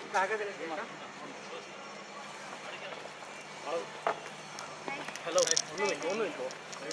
hello ഒന്ന് നിൽക്കോ ഒന്ന് നിൽക്കോ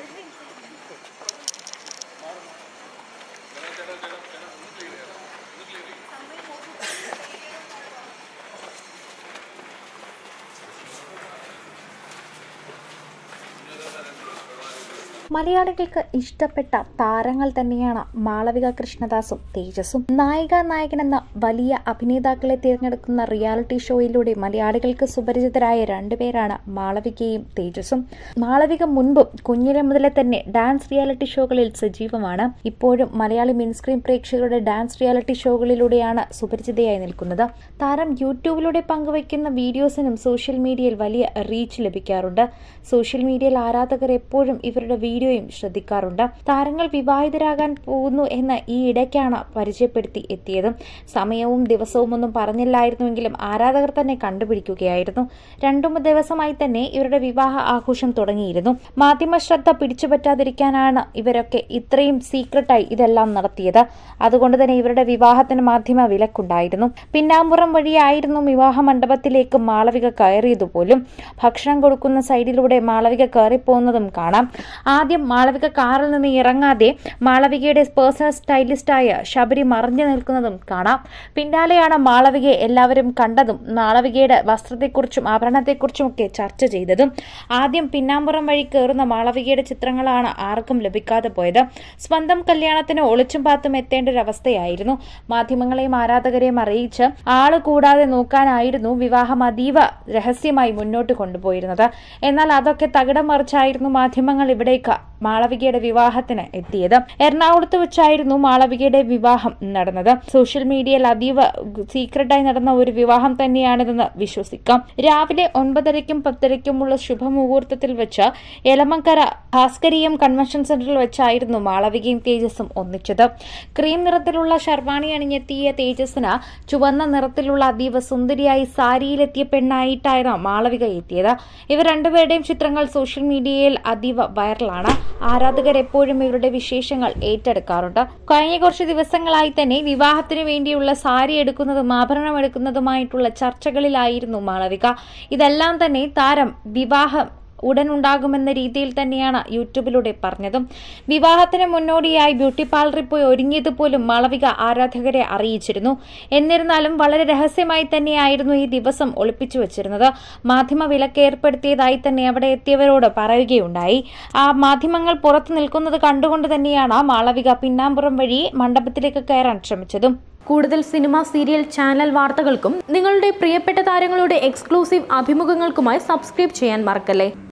മലയാളികൾക്ക് ഇഷ്ടപ്പെട്ട താരങ്ങൾ തന്നെയാണ് മാളവിക കൃഷ്ണദാസും തേജസും നായിക നായകൻ എന്ന വലിയ അഭിനേതാക്കളെ തിരഞ്ഞെടുക്കുന്ന റിയാലിറ്റി ഷോയിലൂടെ മലയാളികൾക്ക് സുപരിചിതരായ രണ്ടുപേരാണ് മാളവികയും തേജസും മാളവിക മുൻപും കുഞ്ഞിലെ മുതലേ തന്നെ ഡാൻസ് റിയാലിറ്റി ഷോകളിൽ സജീവമാണ് ഇപ്പോഴും മലയാളി മിൻസ്ക്രീൻ പ്രേക്ഷകരുടെ ഡാൻസ് റിയാലിറ്റി ഷോകളിലൂടെയാണ് സുപരിചിതയായി നിൽക്കുന്നത് താരം യൂട്യൂബിലൂടെ പങ്കുവയ്ക്കുന്ന വീഡിയോസിനും സോഷ്യൽ മീഡിയയിൽ വലിയ റീച്ച് ലഭിക്കാറുണ്ട് സോഷ്യൽ മീഡിയയിൽ ആരാധകർ എപ്പോഴും ഇവരുടെ വീഡിയോയും ശ്രദ്ധിക്കാറുണ്ട് താരങ്ങൾ വിവാഹിതരാകാൻ പോകുന്നു എന്ന് ഈ ഇടയ്ക്കാണ് പരിചയപ്പെടുത്തി എത്തിയത് സമയവും ദിവസവും ഒന്നും പറഞ്ഞില്ലായിരുന്നുവെങ്കിലും ആരാധകർ തന്നെ കണ്ടുപിടിക്കുകയായിരുന്നു രണ്ടു മൂന്ന് ദിവസമായി തന്നെ ഇവരുടെ വിവാഹ ആഘോഷം തുടങ്ങിയിരുന്നു മാധ്യമ ശ്രദ്ധ പിടിച്ചുപറ്റാതിരിക്കാനാണ് ഇവരൊക്കെ ഇത്രയും സീക്രട്ടായി ഇതെല്ലാം നടത്തിയത് അതുകൊണ്ട് തന്നെ ഇവരുടെ വിവാഹത്തിന് മാധ്യമ വിലക്കുണ്ടായിരുന്നു പിന്നാമ്പുറം വഴിയായിരുന്നു വിവാഹ മണ്ഡപത്തിലേക്ക് മാളവിക കയറിയതുപോലും ഭക്ഷണം കൊടുക്കുന്ന സൈഡിലൂടെ മാളവിക കയറിപ്പോകുന്നതും കാണാം ആദ്യം മാളവിക കാറിൽ നിന്ന് ഇറങ്ങാതെ മാളവികയുടെ പേഴ്സണൽ സ്റ്റൈലിസ്റ്റായ ശബരി മറഞ്ഞു നിൽക്കുന്നതും കാണാം പിന്നാലെയാണ് മാളവികയെ എല്ലാവരും കണ്ടതും മാളവികയുടെ വസ്ത്രത്തെക്കുറിച്ചും ആഭരണത്തെക്കുറിച്ചും ഒക്കെ ചർച്ച ചെയ്തതും ആദ്യം പിന്നാമ്പുറം വഴി കയറുന്ന മാളവികയുടെ ചിത്രങ്ങളാണ് ആർക്കും ലഭിക്കാതെ പോയത് സ്വന്തം കല്യാണത്തിന് ഒളിച്ചും പാത്തും എത്തേണ്ട ഒരു അവസ്ഥയായിരുന്നു മാധ്യമങ്ങളെയും ആരാധകരെയും അറിയിച്ച് ആള് കൂടാതെ നോക്കാനായിരുന്നു വിവാഹം അതീവ രഹസ്യമായി മുന്നോട്ട് കൊണ്ടുപോയിരുന്നത് എന്നാൽ അതൊക്കെ തകിടം മറിച്ചായിരുന്നു മാധ്യമങ്ങൾ ഇവിടേക്ക് മാളവികയുടെ വിവാഹത്തിന് എത്തിയത് എറണാകുളത്ത് വെച്ചായിരുന്നു മാളവികയുടെ വിവാഹം നടന്നത് സോഷ്യൽ മീഡിയയിൽ അതീവ സീക്രട്ടായി നടന്ന ഒരു വിവാഹം തന്നെയാണിതെന്ന് വിശ്വസിക്കാം രാവിലെ ഒൻപതരയ്ക്കും പത്തരയ്ക്കുമുള്ള ശുഭമുഹൂർത്തത്തിൽ വെച്ച് എലമങ്കര ഭാസ്കരീയം കൺവെൻഷൻ സെന്ററിൽ വെച്ചായിരുന്നു മാളവികയും തേജസും ഒന്നിച്ചത് ക്രീം നിറത്തിലുള്ള ഷർവാണി അണിഞ്ഞെത്തിയ തേജസിന് ചുവന്ന നിറത്തിലുള്ള അതീവ സുന്ദരിയായി സാരിയിലെത്തിയ പെണ്ണായിട്ടായിരുന്നു മാളവിക എത്തിയത് ഇവർ രണ്ടുപേരുടെയും ചിത്രങ്ങൾ സോഷ്യൽ മീഡിയയിൽ അതീവ വൈറലാണ് ആരാധകർ എപ്പോഴും ഇവരുടെ വിശേഷങ്ങൾ ഏറ്റെടുക്കാറുണ്ട് കഴിഞ്ഞ കുറച്ച് ദിവസങ്ങളായി തന്നെ വിവാഹത്തിന് വേണ്ടിയുള്ള സാരി എടുക്കുന്നതും ആഭരണം എടുക്കുന്നതുമായിട്ടുള്ള ചർച്ചകളിലായിരുന്നു മാളവിക ഇതെല്ലാം തന്നെ താരം വിവാഹം ഉടൻ ഉണ്ടാകുമെന്ന രീതിയിൽ തന്നെയാണ് യൂട്യൂബിലൂടെ പറഞ്ഞതും വിവാഹത്തിന് മുന്നോടിയായി ബ്യൂട്ടി പാർലറിൽ പോയി ഒരുങ്ങിയത് പോലും മാളവിക ആരാധകരെ അറിയിച്ചിരുന്നു എന്നിരുന്നാലും വളരെ രഹസ്യമായി തന്നെയായിരുന്നു ഈ ദിവസം ഒളിപ്പിച്ചു വച്ചിരുന്നത് മാധ്യമ വിലക്ക് ഏർപ്പെടുത്തിയതായി തന്നെ അവിടെ എത്തിയവരോട് പറയുകയുണ്ടായി ആ മാധ്യമങ്ങൾ പുറത്തു നിൽക്കുന്നത് കണ്ടുകൊണ്ട് തന്നെയാണ് മാളവിക പിന്നാമ്പുറം വഴി മണ്ഡപത്തിലേക്ക് കയറാൻ ശ്രമിച്ചതും കൂടുതൽ സിനിമ സീരിയൽ ചാനൽ വാർത്തകൾക്കും നിങ്ങളുടെ പ്രിയപ്പെട്ട താരങ്ങളുടെ എക്സ്ക്ലൂസീവ് അഭിമുഖങ്ങൾക്കുമായി സബ്സ്ക്രൈബ് ചെയ്യാൻ മറക്കല്ലേ